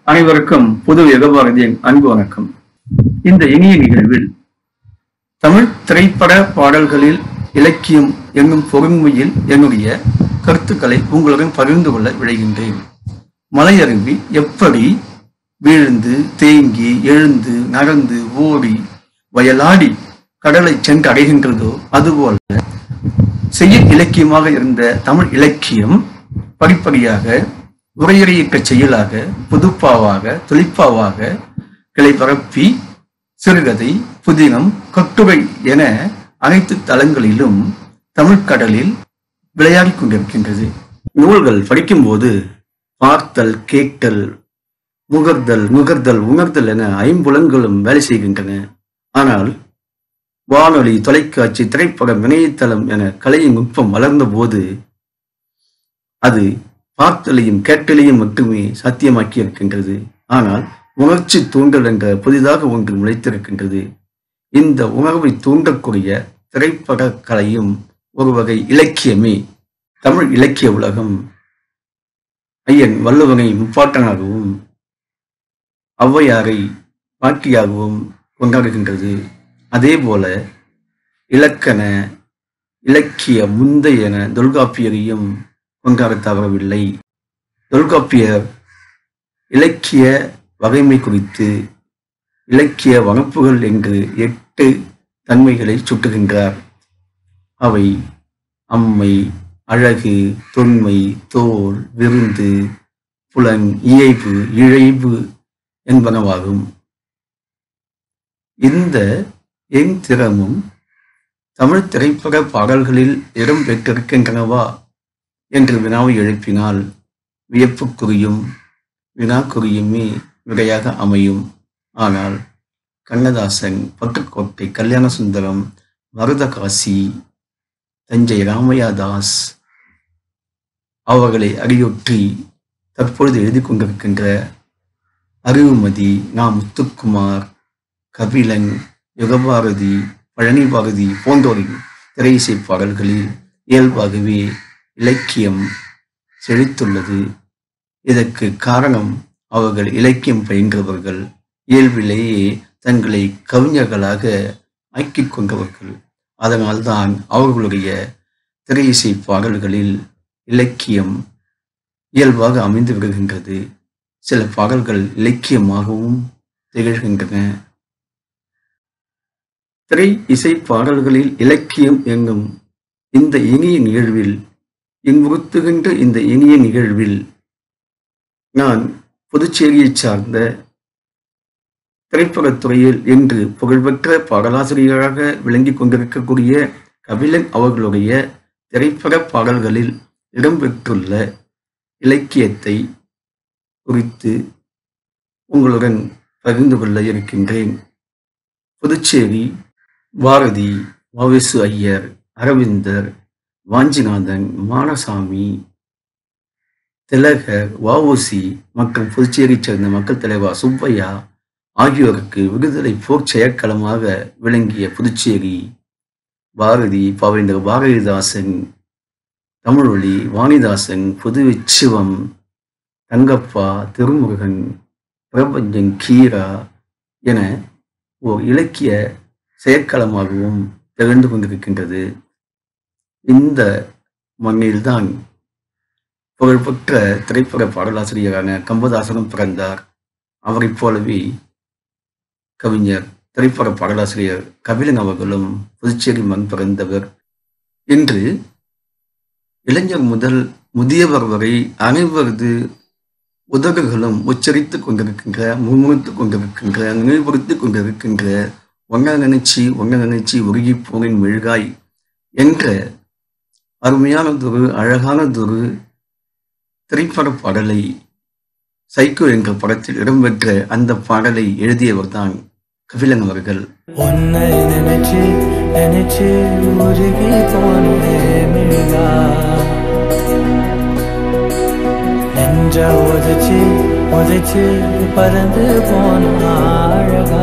அனைவருக்கும் புது யுகபாரதியின் அன்பு வணக்கம் இந்த இனிய நிகழ்வில் தமிழ் திரைப்பட பாடல்களில் இலக்கியம் என்னும் பொறுமையில் என்னுடைய கருத்துக்களை உங்களுடன் பகிர்ந்து கொள்ள விளைகின்றேன் மலையருவி எப்படி வீழ்ந்து தேங்கி எழுந்து நடந்து ஓடி வயலாடி கடலை சென்று அடைகின்றதோ அதுபோல செய்ய இலக்கியமாக இருந்த தமிழ் இலக்கியம் படிப்படியாக உரையுறையிக்க செயலாக புதுப்பாவாக தொழிற்பாவாக கிளை பரப்பி சிறுகதை புதினம் கட்டுரை என அனைத்து தளங்களிலும் தமிழ் கடலில் விளையாடிக் கொண்டிருக்கின்றது நூல்கள் படிக்கும்போது பார்த்தல் கேட்டல் முகர்தல் நுகர்தல் உணர்தல் என ஐம்புலன்களும் வேலை செய்கின்றன ஆனால் வானொலி தொலைக்காட்சி திரைப்படம் இணையதளம் என கலையின் நுட்பம் வளர்ந்த போது அது பார்த்தலையும் கேட்டலையும் மட்டுமே சாத்தியமாக்கி இருக்கின்றது ஆனால் உணர்ச்சி தூண்டல் என்ற புதிதாக ஒன்று முளைத்திருக்கின்றது இந்த உணர்வை தூண்டக்கூடிய திரைப்பட கலையும் ஒரு வகை இலக்கியமே தமிழ் இலக்கிய உலகம் ஐயன் வள்ளுவனை முப்பாட்டனாகவும் ஔவையாரை பாட்டியாகவும் கொண்டாடுகின்றது அதே போல இலக்கண இலக்கிய முந்தையன தொல்காப்பியரையும் கொண்டாட தவறவில்லை தொல்காப்பியர் இலக்கிய வகைமை குறித்து இலக்கிய வகுப்புகள் என்று எட்டு தன்மைகளை சுட்டுகின்றார் அவை அம்மை அழகு தொன்மை தோல் விருந்து புலன் இயைபு இழைவு என்பனவாகும் இந்த எங் திறமும் தமிழ் திரைப்பட பாடல்களில் இடம் பெற்றிருக்கின்றனவா என்று வினாவை எழுப்பினால் வியப்புக்குறியும் வினாக்குறியுமே விடையாக அமையும் ஆனால் கண்ணதாசன் பட்டுக்கோட்டை கல்யாண சுந்தரம் மருதகாசி தஞ்சை ராமையா தாஸ் அவர்களை அடியொற்றி தற்பொழுது எழுதி கொண்டிருக்கின்ற அறிவுமதி நா முத்துக்குமார் கபிலன் யுகபாரதி பழனி பாரதி போன்றோரின் திரையிசை பாடல்களில் இயல்பாகவே இலக்கியம் செழித்துள்ளது இதற்கு காரணம் அவர்கள் இலக்கியம் பயின்றவர்கள் இயல்பிலேயே தங்களை கவிஞர்களாக ஆக்கிக் கொண்டவர்கள் அதனால்தான் அவர்களுடைய திரையிசை பாடல்களில் இலக்கியம் இயல்பாக அமைந்து விடுகின்றது சில பாடல்கள் இலக்கியமாகவும் திகழ்கின்றன திரை இசை பாடல்களில் இலக்கியம் என்னும் இந்த இனிய நிகழ்வில் இன்புறுத்துகின்ற இந்த இனிய நிகழ்வில் நான் புதுச்சேரியைச் சார்ந்த திரைப்படத்துறையில் இன்று புகழ்பெற்ற பாடலாசிரியராக விளங்கிக் கொண்டிருக்கக்கூடிய கபிலன் அவர்களுடைய திரைப்பட பாடல்களில் இடம்பெற்றுள்ள இலக்கியத்தை குறித்து உங்களுடன் பகிர்ந்து கொள்ள இருக்கின்றேன் புதுச்சேரி பாரதி வவிசு ஐயர் அரவிந்தர் வாஞ்சிநாதன் மானசாமி திலகர் வஉசி மற்றும் புதுச்சேரியைச் சேர்ந்த மக்கள் தலைவர் சுப்பையா ஆகியோருக்கு விடுதலை போர் செயற்களமாக விளங்கிய புதுச்சேரி பாரதி பாவேந்தர் பாரதிதாசன் தமிழொலி வாணிதாசன் புதுவிச்சிவம் தங்கப்பா திருமுருகன் பிரபஞ்சன் கீரா என ஓர் இலக்கிய செயற்களமாகவும் திகழ்ந்து கொண்டிருக்கின்றது இந்த மண்ணில்தான் புகழ்பெற்ற திரைப்பட பாடலாசிரியரான கம்பதாசனும் பிறந்தார் அவரைப் போலவே கவிஞர் திரைப்பட பாடலாசிரியர் கபிலன் அவர்களும் புதுச்சேரி மண் பிறந்தவர் இன்று இளைஞர் முதல் முதியவர் வரை அனைவரது உதடுகளும் உச்சரித்துக் கொண்டிருக்கின்ற முன்முறுத்துக் கொண்டிருக்கின்ற நினைவுறுத்திக் கொண்டிருக்கின்ற ஒன்ன நினைச்சி ஒன்ன நினைச்சி உருகி போனின் மெழுகாய் என்ற அருமையானதொரு அழகானதொரு திரைப்பட பாடலை சைக்கோ என்ற படத்தில் இடம்பெற்ற அந்த பாடலை எழுதியவர் தான் கபிலன் அவர்கள் உன்னை நினைச்சு நினைச்சு உருகி போனே மிழ்கா நெஞ்ச உதைச்சு உதைச்சு பறந்து போன அழகா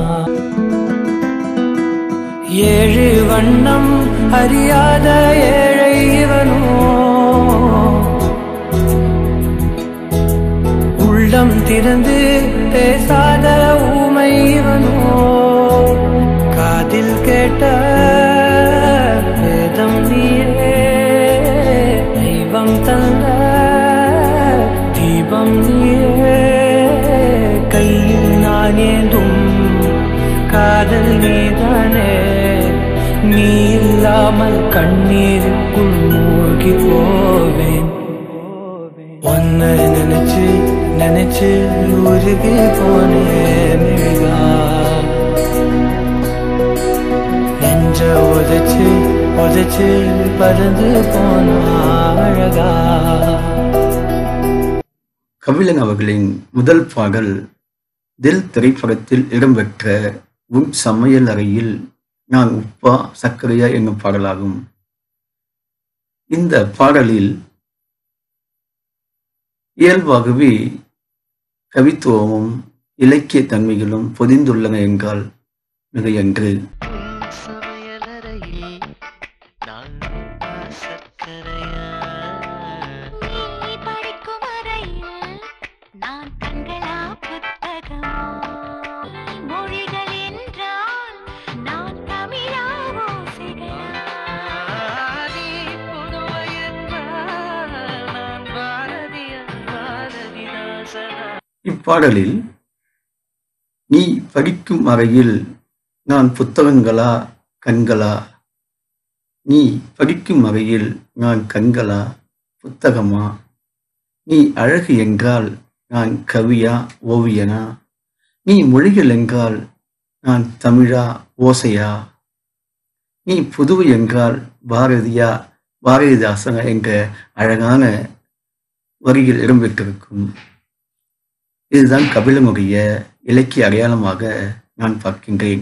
ஏழு வண்ணம் அறியாத ஏழை இவனோ உள்ள உள்ளம் திறந்து பேசாத ஊமை இவனோ காதில் கேட்ட வேதம் நீயே தெய்வம் தந்த தீபம் நீயே கையில் நான் ஏந்தும் காதல் நீதானே நீ இல்லாமல் கண்ணீருக்குள் மூழ்கி போவேன் உன்னை நினைச்சு நினைச்சு உருகி போனேன் மெழுகா நெஞ்ச உதைச்சு உதைச்சு பறந்து போன அழகா கபிலன் அவர்களின் முதல் பாடல் தில் திரைப்படத்தில் இடம்பெற்ற உன் சமையல் அறையில் நான் உப்பா சர்க்கரையா என்னும் பாடலாகும் இந்த பாடலில் இயல்பாகவே கவித்துவமும் இலக்கிய தன்மைகளும் பொதிந்துள்ளன என்றால் மிகையன்று சமையலறையில் நான் சர்க்கரையா நீ படிக்கும் அறையில் நான் கண்களா புத்தகமா மொழிகள் என்றால் நான் தமிழா ஓசைகளா நீ புதுமை என்றால் நான் பாரதியார் பாரதிதாசனா இப்பாடலில் நீ படிக்கும் அறையில் நான் புத்தகங்களா கண்களா நீ படிக்கும் அறையில் நான் கண்களா புத்தகமா நீ அழகு என்றால் நான் கவியா ஓவியனா நீ மொழிகள் என்றால் நான் தமிழா ஓசையா நீ புதுவை என்றால் பாரதியா பாரதிதாசனா என்ற அழகான வரியில் இடம்பெற்றிருக்கும் இதுதான் கபிலனுடைய இலக்கிய அடையாளமாக நான் பார்க்கின்றேன்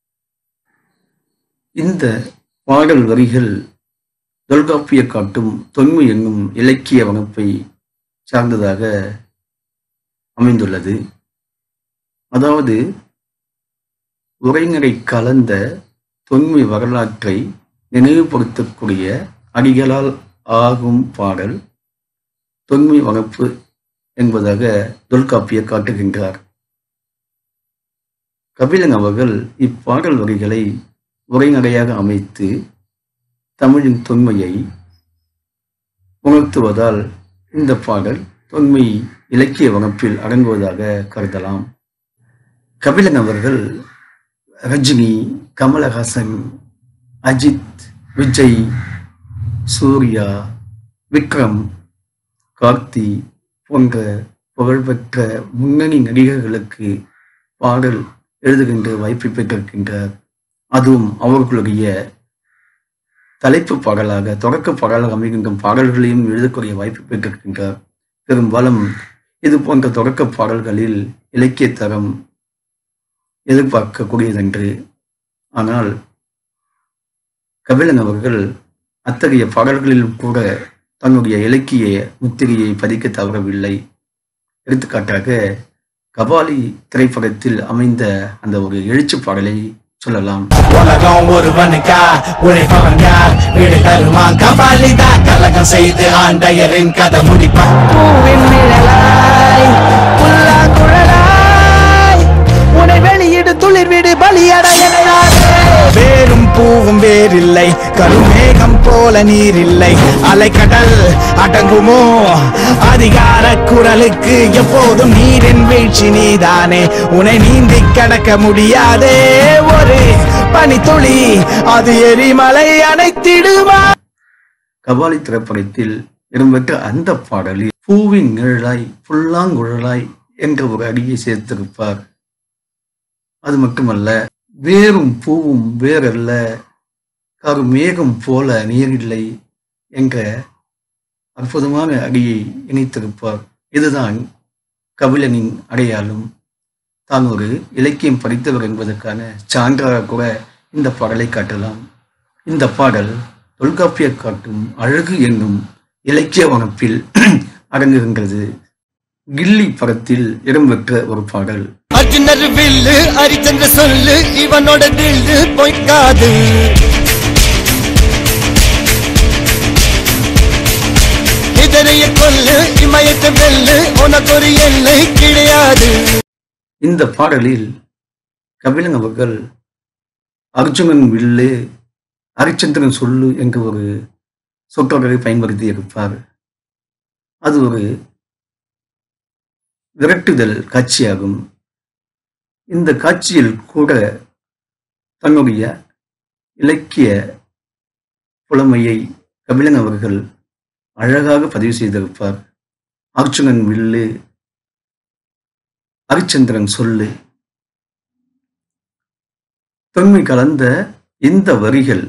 இந்த பாடல் வரிகள் தொல்காப்பிய காட்டும் தொன்மை என்னும் இலக்கிய வகுப்பை சார்ந்ததாக அமைந்துள்ளது அதாவது உரைநடை கலந்த தொன்மை வரலாற்றை நினைவுபடுத்தக்கூடிய அடிகளால் ஆகும் பாடல் தொன்மை வகுப்பு என்பதாக தொல்காப்பியர் காட்டுகின்றார் கபிலன் அவர்கள் இப்பாடல் வரிகளை உரைநடையாக அமைத்து தமிழின் தொன்மையை உணர்த்துவதால் இந்த பாடல் தொன்மை இலக்கிய வகுப்பில் அடங்குவதாக கருதலாம் கபிலன் அவர்கள் ரஜினி கமலஹாசன் அஜித் விஜய் சூர்யா விக்ரம் கார்த்தி போன்ற புகழ்பெற்ற முன்னணி நடிகர்களுக்கு பாடல் எழுதுகின்ற வாய்ப்பை பெற்றிருக்கின்றார் அதுவும் அவர்களுடைய தலைப்பு பாடலாக தொடக்க பாடலாக அமைகின்ற பாடல்களையும் எழுதக்கூடிய வாய்ப்பு பெற்றிருக்கின்றார் பெரும்பாலும் இது போன்ற தொடக்க பாடல்களில் இலக்கிய தரம் எதிர்பார்க்கக்கூடியதென்று ஆனால் கபிலன் அவர்கள் அத்தகைய பாடல்களிலும் கூட தன்னுடைய இலக்கிய முத்திரையை பதிக்க தவறவில்லை எடுத்துக்காட்டாக கபாலி திரைப்படத்தில் அமைந்த அந்த ஒரு எழுச்சி பாடலை சொல்லலாம் உலகம் ஒருவனுக்கா உழைப்பவன் யார் வீடு தருவான் கபாலிதா கலகம் செய்து ஆண்டையரின் கதை முடிப்பான் பூவின் நிழலாய் புல்லாங்குழலாய் உன்னை வெளியிடு துளிர் விடு பலியடைய வேரும் பூவும் வேறில்லை கருமேகம் போல நீரில்லை அலைக்கடல் அடங்குமோ அதிகார குரலுக்கு எப்போதும் நீரின் வீழ்ச்சி நீதானே உன்னை நீந்தி கடக்க முடியாதே ஒரு பனித்துளி அது எரிமலை அணைத்திடுமா கபாலி திரைப்படத்தில் இடம்பெற்ற அந்த பாடலில் பூவின் நிழலாய் புல்லாங்குழலாய் என்ற ஒரு அடியை சேர்த்திருப்பார் அது மட்டுமல்ல வேரும் பூவும் வேறல்ல கரு மேகம் போல நீரில்லை என்ற அற்புதமான அடியை இணைத்திருப்பார் இதுதான் கபிலனின் அடையாளம் தான் ஒரு இலக்கியம் படித்தவர் என்பதற்கான சான்றாக கூட இந்த பாடலை காட்டலாம் இந்த பாடல் தொல்காப்பிய காட்டும் அழகு என்னும் இலக்கிய வனப்பில் அடங்குகின்றது கில்லி படத்தில் இடம்பெற்ற ஒரு பாடல் அர்ஜுனர் வில்லு அரிச்சந்திர சொல்லு இவனோட தில்லு பொய்க்காது இதரைய கொல்லு இம மயக்க வெல்லு உனக்கு ஒரு எல்லை கிடையாது இந்த பாடலில் கபிலன் அவர்கள் அர்ஜுனன் வில்லு ஹரிச்சந்திரன் சொல்லு என்ற ஒரு சொற்றொடரை பயன்படுத்தி இருப்பார் அது ஒரு விரட்டுதல் காட்சியாகும் இந்த காட்சியில் கூட தன்னுடைய இலக்கிய புலமையை கபிலன் அவர்கள் அழகாக பதிவு செய்திருப்பார் அர்ஜுனன் வில்லு ஹரிச்சந்திரன் சொல்லு தொன்மை கலந்த இந்த வரிகள்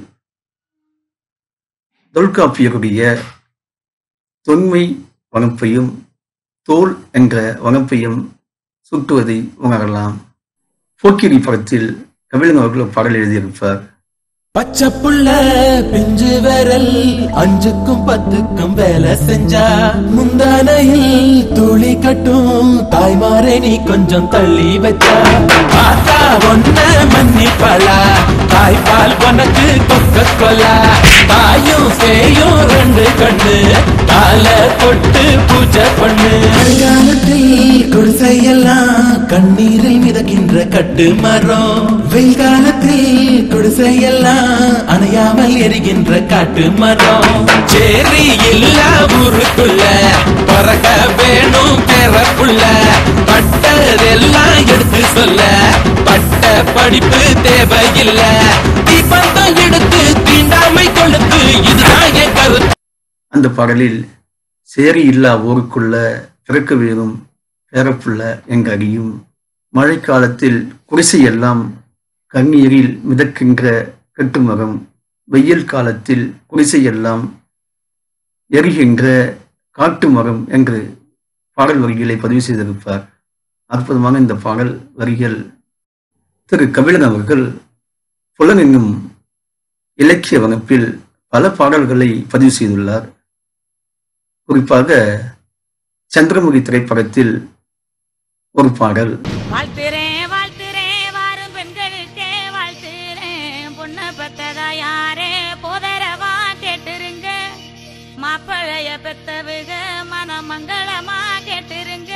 தொல்காப்பியருடைய தொன்மை வனப்பையும் தோல் என்ற வனப்பையும் சுட்டுவதை உணரலாம் போக்கிரி படத்தில் கபிலன் அவர்கள் ஒரு பாடல் எழுதியிருப்பார் பச்சை புள்ள பிஞ்சு விரல் அஞ்சுக்கும் பத்துக்கும் வேலை செஞ்சா முந்தானையில் துளி கட்டும் தாய்மாரை நீ கொஞ்சம் தள்ளி வச்சா பார்த்தா ஒன்ன மன்னிப்பலா தாய்ப்பால் உனக்கு கொக்க கொலா தாயும் சேயும் ரெண்டு கண்ணு கால தொட்டு பூஜை பண்ணு காலத்தில் குடிசையெல்லாம் கண்ணீரில் மிதக்கின்ற கட்டு மரம் வெயில் காலத்தில் குடிசையெல்லாம் அணையாமல் எரிகின்ற காட்டு மரம் சேரி இல்லா ஊருக்குள்ள பறக்க வேணும் பேரப்புள்ள பட்டதெல்லாம் எடுத்து சொல்ல பட்ட படிப்பு தேவையில்ல தீபந்தம் எடுத்து தீண்டாமை கொளுத்து இதுதான் என் கருத்து அந்த பாடலில் சேரி இல்லா ஊருக்குள்ள பிறக்க வேணும் பேரப்புள்ள எங்க அடியும் மழைக்காலத்தில் குடிசையெல்லாம் கண்ணீரில் மிதக்கின்ற கட்டுமரம் வெயில் காலத்தில் குடிசையெல்லாம் எரிகின்ற காட்டு மரம் என்று பாடல் வரிகளை பதிவு செய்திருப்பார் அற்புதமான இந்த பாடல் வரிகள் திரு கபிலன் அவர்கள் புலன் என்னும் இலக்கிய வகுப்பில் பல பாடல்களை பதிவு செய்துள்ளார் குறிப்பாக சந்திரமுகி திரைப்படத்தில் ஒரு பாடல் வாழ்த்துறேன் வாழ்த்துறேன் வாரும் பெண்களுக்கே வாழ்த்துறேன் பொண்ணை பெத்ததா யாரே போதரவா கேட்டுருங்க மாப்பிளைய பெத்தவுக மனமங்களமா கேட்டுருங்க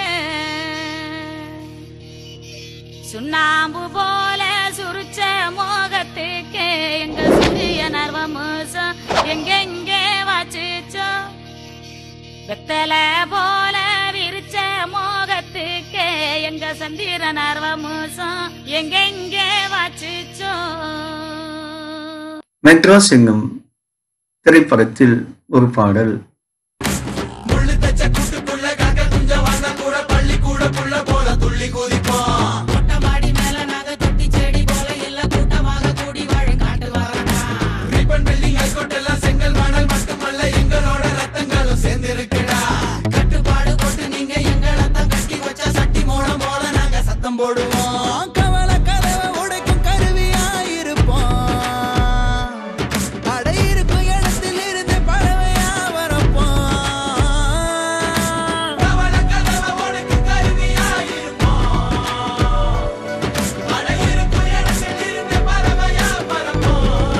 சுண்ணாம்பு போல சுருச்ச மோகத்துக்கு எங்க சுரிய நர்வமோசம் எங்கெங்கே வாச்சிச்சோ வெத்தல போல விரிச்ச மோகத்துக்கு எங்க சந்திர நர்வமோசம் எங்கெங்கே வாச்சிச்சோ மெட்ராஸ் என்னும் திரைப்படத்தில் ஒரு பாடல் போடுவோம் கவலை கதவை உடைக்கும் கருவியாயிருப்போம் அடை இருக்கும் இடத்தில் இருந்து பறவையா வரப்போம் கவலை கதவை உடைக்கும் கருவியாயிருப்போம் அடை இருக்கும் இடத்தில் இருந்து பறவையா வரப்போம்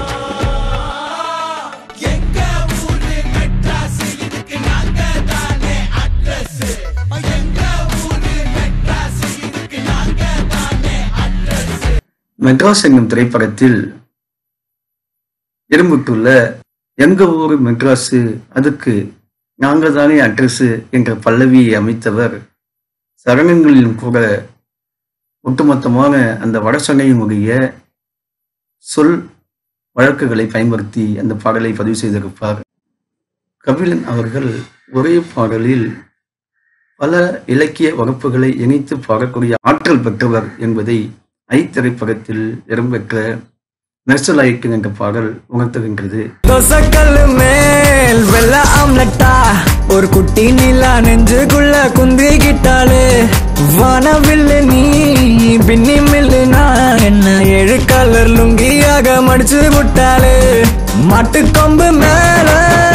எங்க ஊரு மெட்ராஸ் இதுக்கு நாங்க தானே அட்ரஸ் எங்க ஊரு மெட்ராஸ் இதுக்கு நாங்க தானே அட்ரஸ் மெட்ராஸ் என்னும் திரைப்படத்தில் இரும்புட்டுள்ள எங்க ஊரு மெட்ராஸு அதுக்கு நாங்க தானே அட்ரஸ் என்ற பல்லவியை அமைத்தவர் சரணங்களிலும் கூட ஒட்டுமொத்தமான அந்த வடசென்னையினுடைய சொல் வழக்குகளை பயன்படுத்தி அந்த பாடலை பதிவு செய்திருப்பார் கபிலன் அவர்கள் ஒரே பாடலில் பல இலக்கிய வகுப்புகளை இணைத்து பாடக்கூடிய ஆற்றல் பெற்றவர் என்பதை ஐ திரைப்படத்தில் இடம்பெற்ற நெர்சலாய்க்கு என்ற பாடல் உணர்த்துகின்றது தோசைக்கல்லு மேல் வெள்ள ஆம்லெட்டா ஒரு குட்டி நிலா நெஞ்சுக்குள்ள குந்திக்கிட்டாளே வானவில்லு நீ பின்னி மில்லு நான் என்ன ஏழு கலர் லுங்கியாக மடிச்சு விட்டாளே மாட்டு கொம்பு மேல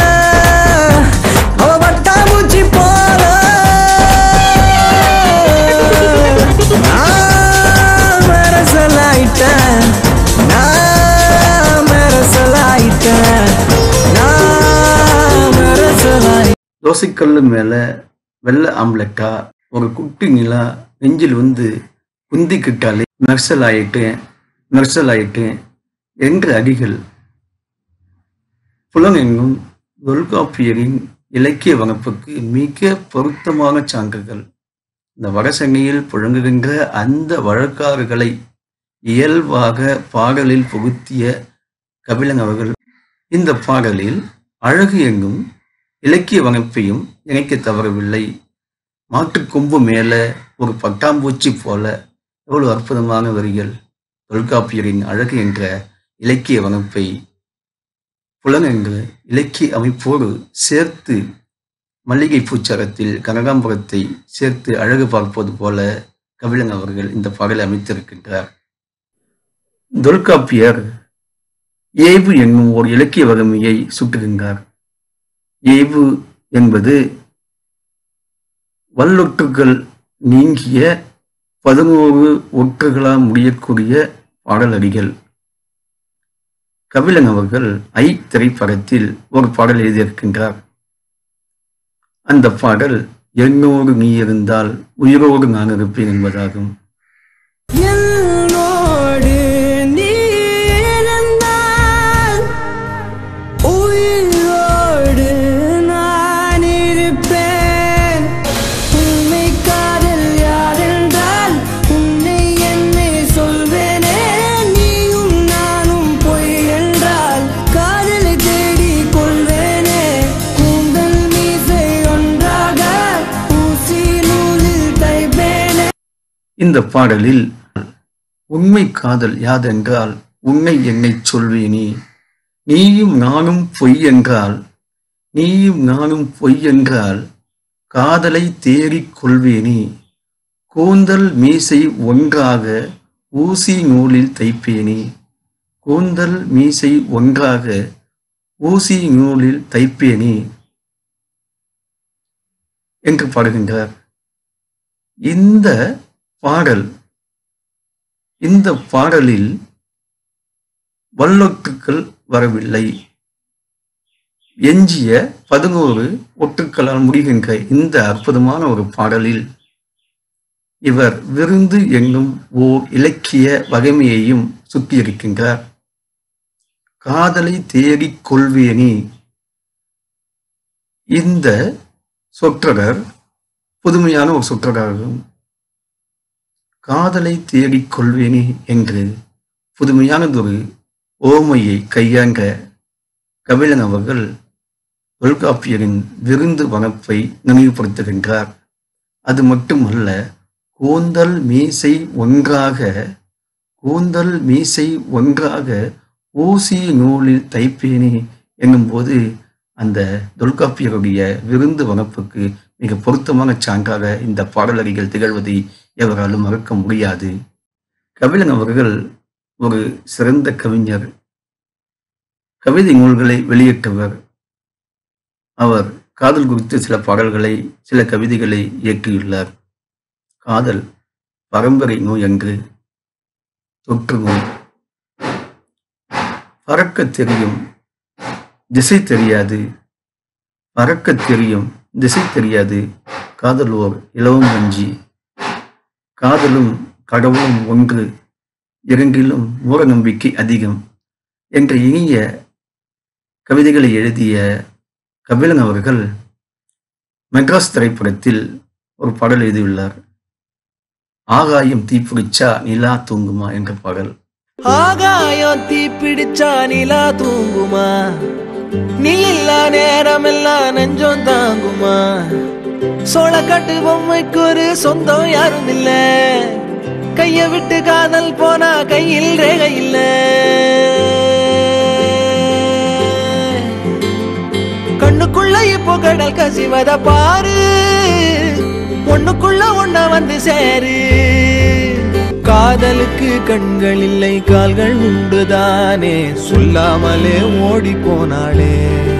அவ வட்டாம்பூச்சி போல நான் மெரசலாயிட்டேன் நான் மெரசலாயிட்டேன் நான் மெரசலாயிட்டேன் தோசைக்கல்லு மேல வெள்ளை ஆம்லெட்டா ஒரு குட்டி நிலா நெஞ்சில் வந்து குந்திக்கிட்டாலே நர்சல் ஆயிட்டேன் நர்சல் ஆயிட்டேன் என்ற அடிகள் புலனெங்கும் தொல்காப்பியரின் இலக்கிய வகுப்புக்கு மிக பொருத்தமான சான்றுகள் இந்த வடசென்னையில் புழங்குகின்ற அந்த வழக்காறுகளை இயல்பாக பாடலில் புகுத்திய கபிலன் அவர்கள் இந்த பாடலில் அழகு எங்கும் இலக்கிய வகுப்பையும் இணைக்க தவறவில்லை மாட்டுக் கொம்பு மேல ஒரு பட்டாம்பூச்சி போல எவ்வளவு அற்புதமான வரிகள் தொல்காப்பியரின் அழகு என்ற இலக்கிய வகுப்பை புலன் என்ற இலக்கிய அமைப்போடு சேர்த்து மல்லிகை பூச்சரத்தில் கனகாம்பரத்தை சேர்த்து அழகு பார்ப்பது போல கபிலன் அவர்கள் இந்த பாடலை அமைத்திருக்கின்றார் தொல்காப்பியர் ஏவு என்னும் ஒரு இலக்கிய வகமையை சுட்டுகின்றார் ஏவு என்பது வல்லொட்டுகள் நீங்கிய பதினோரு ஒற்றுகளால் முடியக்கூடிய பாடலடிகள் கபிலன் அவர்கள் ஐ திரைப்படத்தில் ஒரு பாடல் எழுதியிருக்கின்றார் அந்த பாடல் என்னோடு நீ இருந்தால் உயிரோடு நான் இருப்பேன் என்பதாகும் என்னோடு நீ இருந்தால் உயிரோடு நான் இருப்பேன் உண்மை காதல் யாரென்றால் உன்னை என்னை சொல்வேனே நீயும் நானும் பொய் என்றால் காதலை தேடி கொள்வேனே கூந்தல் மீசை ஒன்றாக ஊசி நூலில் தைப்பேனே இந்த பாடலில் உண்மை காதல் யாதென்றால் உன்னை என்னை சொல்வேனே நீயும் நானும் பொய் என்றால் நீயும் நானும் பொய் என்றால் காதலை தேடிக் கொள்வேனே கூந்தல் மீசை ஒன்றாக ஊசி நூலில் தைப்பேனே கூந்தல் மீசை ஒன்றாக ஊசி நூலில் தைப்பேனே என்று பாடுகின்றார் இந்த பாடல் இந்த பாடலில் வல்லொட்டுக்கள் வரவில்லை எஞ்சிய பதினோரு ஒட்டுக்களால் முடிகின்ற இந்த அற்புதமான ஒரு பாடலில் இவர் விருந்து என்னும் ஓர் இலக்கிய வகைமையையும் சுட்டியிருக்கின்றார் காதலை தேடிக் கொள்வேனே இந்த சொற்றொடர் புதுமையான ஒரு சொற்றொடராகும் காதலை தேடிக் கொள்வேனே என்று புதுமையானதொரு ஓமையை கையாண்ட கபிலன் அவர்கள் தொல்காப்பியரின் விருந்து வனப்பை நினைவுபடுத்துகின்றார் அது மட்டுமல்ல கூந்தல் மீசை ஒன்றாக கூந்தல் மீசை ஒன்றாக ஊசி நூலில் தைப்பேனே என்னும்போது அந்த தொல்காப்பியருடைய விருந்து வனப்புக்கு மிக பொருத்தமான சான்றாக இந்த பாடலடிகள் திகழ்வதை எவராலும் மறக்க முடியாது கபிலன் அவர்கள் ஒரு சிறந்த கவிஞர் கவிதை நூல்களை வெளியிட்டவர் அவர் காதல் குறித்து சில பாடல்களை சில கவிதைகளை இயற்றியுள்ளார் காதல் பரம்பரை நோய் அன்று தொற்று நோய் பறக்க தெரியும் திசை தெரியாது பறக்க தெரியும் திசை தெரியாது காதல் ஓர் இலவம் வஞ்சி காதலும் கடவுளும் ஒன்று இரண்டிலும் மூட நம்பிக்கை அதிகம் என்ற இனிய கவிதைகளை எழுதிய கபிலன் அவர்கள் மெட்ராஸ் திரைப்படத்தில் ஒரு பாடல் எழுதியுள்ளார் ஆகாயம் தீப்பிடிச்சா நிலா தூங்குமா என்ற பாடல் ஆகாயம் தீ பிடிச்சா நிலா தூங்குமா நீ இல்லா நேரம் எல்லாம் நெஞ்சம் தாங்குமா சோளக்காட்டு பொம்மைக்கு ஒரு சொந்தம் யாரும் இல்ல கைய விட்டு காதல் போனா கையில் ரேகை இல்ல கண்ணுக்குள்ள இப்போ கடல் கசிவத பாரு ஒண்ணுக்குள்ள ஒண்ண வந்து சேரு காதலுக்கு கண்கள் இல்லை கால்கள் உண்டுதானே சொல்லாமலே ஓடி போனாளே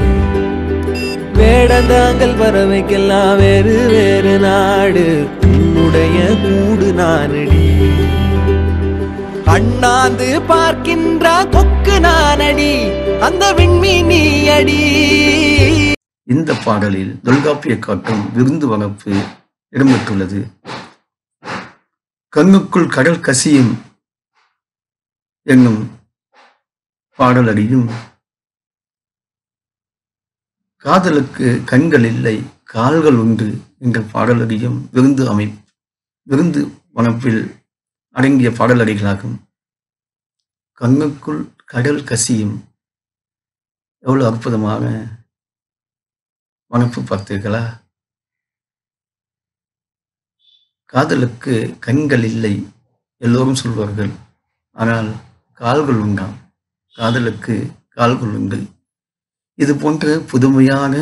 வேடந்தாங்கல் பறவைக்கெல்லாம் வேறு வேறு நாடு உன்னுடைய கூடு நானடி அண்ணாந்து பார்க்கின்ற கொக்கு நானடி அந்த விண்மீன் நீ அடி இந்த பாடலில் தொல்காப்பிய காட்டும் விருந்து வகுப்பு இடம்பெற்றுள்ளது கண்ணுக்குள் கடல் கசியும் என்னும் பாடலடியும் காதலுக்கு கண்கள் இல்லை கால்கள் உண்டு என்ற பாடலடியும் விருந்து அமை விருந்து வனப்பில் அடங்கிய பாடலடிகளாகும் கண்ணுக்குள் கடல் கசியும் எவ்வளவு அற்புதமான வனப்பு பார்த்தீர்களா காதலுக்கு கண்கள் இல்லை எல்லோரும் சொல்வார்கள் ஆனால் கால்கள் உண்டாம் காதலுக்கு கால்கள் உண்டு இது போன்ற புதுமையான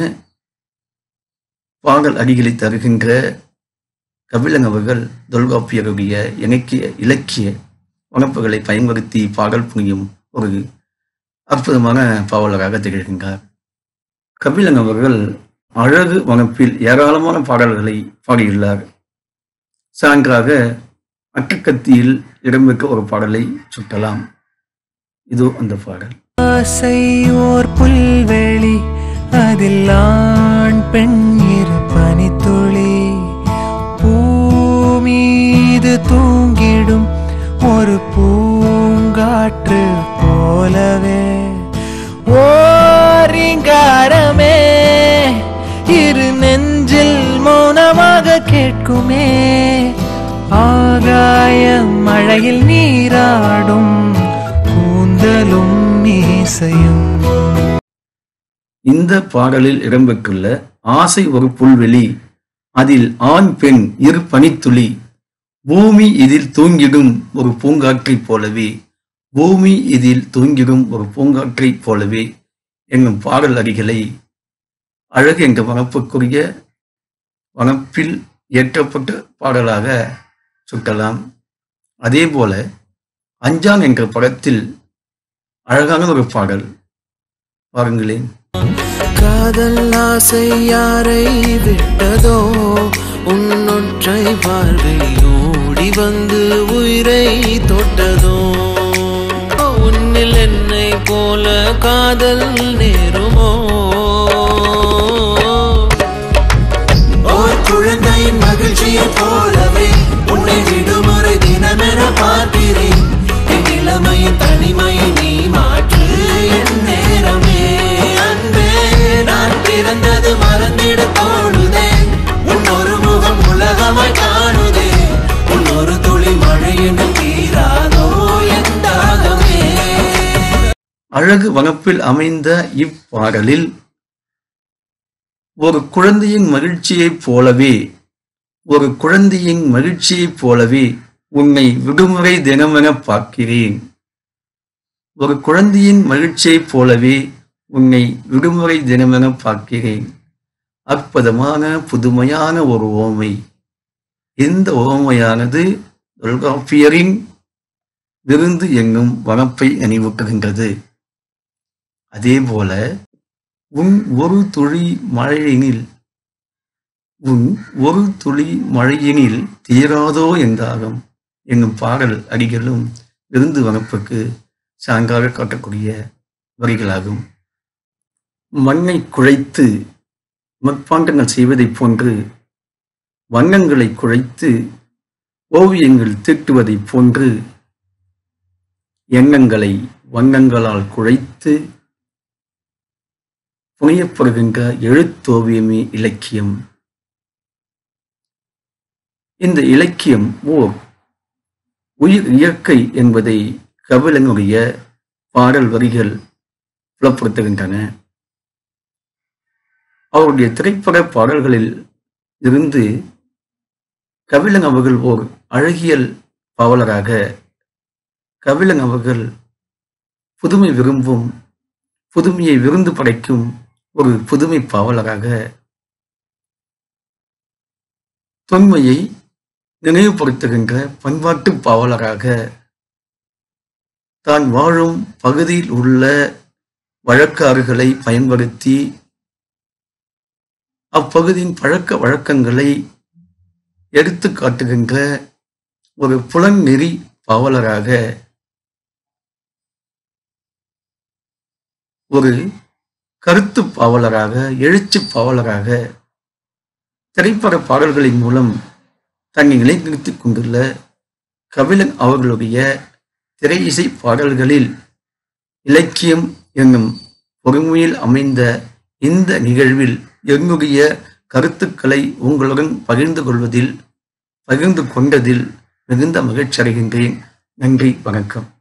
பாடல் அடிகளை தருகின்ற கபிலன் அவர்கள் தொல்காப்பியருடைய இலக்கிய இலக்கிய வனப்புகளை பயன்படுத்தி பாடல் புரியும் ஒரு அற்புதமான பாவலராக திகழ்கின்றார் கபிலன் அவர்கள் அழகு வனப்பில் ஏராளமான பாடல்களை பாடியுள்ளார் சான்றாக அட்டக்கத்தியில் இடம்பெற்ற ஒரு பாடலை சுட்டலாம் இதோ அந்த பாடல் ஆசை ஓர் புல்வெளி அதில் ஆண் பெண் இரு பனித்துளி பூமீது தூங்கிடும் ஒரு பூங்காற்று போலவே ஓரிங்காரமே இரு நெஞ்சில் மௌனமாக கேட்குமே ஆகாய மழையில் நீராடும் கூந்தலும் மீசையும் இந்த பாடலில் இடம்பெற்றுள்ள ஆசை ஒரு புல்வெளி அதில் ஆண் பெண் இரு பனித்துளி பூமி இதில் தூங்கிடும் ஒரு பூங்காற்றைப் போலவே பூமி இதில் தூங்கிடும் ஒரு பூங்காற்றைப் போலவே என்னும் பாடல் அடிகளை அழகு என்ற வனப்புக்குரிய வனப்பில் இயற்றப்பட்ட பாடலாக சுட்டலாம் அதே போல அஞ்சான் என்ற படத்தில் அழகான ஒரு பாடல் பாருங்களேன் காதல் ஆசை யாரை விட்டதோ உன்னொற்றை பார்வை ஓடி வந்து உயிரை தொட்டதோ உன்னில் என்னை போல காதல் நேருமோ ஓர் குழந்தையின் மகிழ்ச்சியை போலவே உன்னை விடுமுறை தினமென பார்க்கிறேன் என் இளமையின் தனிமையை நீ மாற்று என் நேரமே அன்பே நான் பிறந்தது மறந்திட தோணுதே உன் ஒரு முகம் உலகமாய் காணுதே உன் ஒரு துளி மழை என தீராதோ என் தாகமே அழகு வனப்பில் அமைந்த இப்பாடலில் ஒரு குழந்தையின் மகிழ்ச்சியைப் போலவே ஒரு குழந்தையின் மகிழ்ச்சியைப் போலவே உன்னை விடுமுறை தினமென பார்க்கிறேன் ஒரு குழந்தையின் மகிழ்ச்சியைப் போலவே உன்னை விடுமுறை தினமென பார்க்கிறேன் அற்புதமான புதுமையான ஒரு ஓமை இந்த ஓமையானது தொல்காப்பியரின் விருந்து என்னும் வனப்பை நினைவூட்டுகின்றது அதே போல உன் ஒரு துளி மழையினில் உன் ஒரு துளி மழையினில் தீராதோ என்றாகும் என்னும் பாடல் அடிகளும் விருந்து வனப்புக்கு சான்றாக காட்டக்கூடிய வரிகளாகும் மண்ணை குழைத்து மட்பாண்டங்கள் செய்வதைப் போன்று வண்ணங்களை குழைத்து ஓவியங்கள் தீட்டுவதைப் போன்று எண்ணங்களை வண்ணங்களால் குழைத்து புனையப்படுகின்ற எழுத்தோவியமே இலக்கியம் இந்த இலக்கியம் ஓர் உயிர் இயற்கை என்பதை கபிலனுடைய பாடல் வரிகள் புலப்படுத்துகின்றன அவருடைய திரைப்பட பாடல்களில் இருந்து கபிலன் அவர்கள் ஓர் அழகியல் பாவலராக கபிலன் அவர்கள் புதுமை விரும்பும் புதுமையை விருந்து படைக்கும் ஒரு புதுமை பாவலராக தொன்மையை நினைவுபடுத்துகின்ற பண்பாட்டு பாவலராக தான் வாழும் பகுதியில் உள்ள வழக்காறுகளை பயன்படுத்தி அப்பகுதியின் பழக்க வழக்கங்களை எடுத்து காட்டுகின்ற ஒரு புலன்நெறி பாவலராக ஒரு கருத்து பாவலராக எழுச்சி பாவலராக திரைப்பட பாடல்களின் மூலம் தன்னை நிலைநிறுத்திக் கொண்டுள்ள கபிலன் அவர்களுடைய திரை இசை பாடல்களில் இலக்கியம் என்னும் பொறுமையில் அமைந்த இந்த நிகழ்வில் என்னுடைய கருத்துக்களை உங்களுடன் பகிர்ந்து கொள்வதில் பகிர்ந்து கொண்டதில் மிகுந்த மகிழ்ச்சி அடைகின்றேன் நன்றி வணக்கம்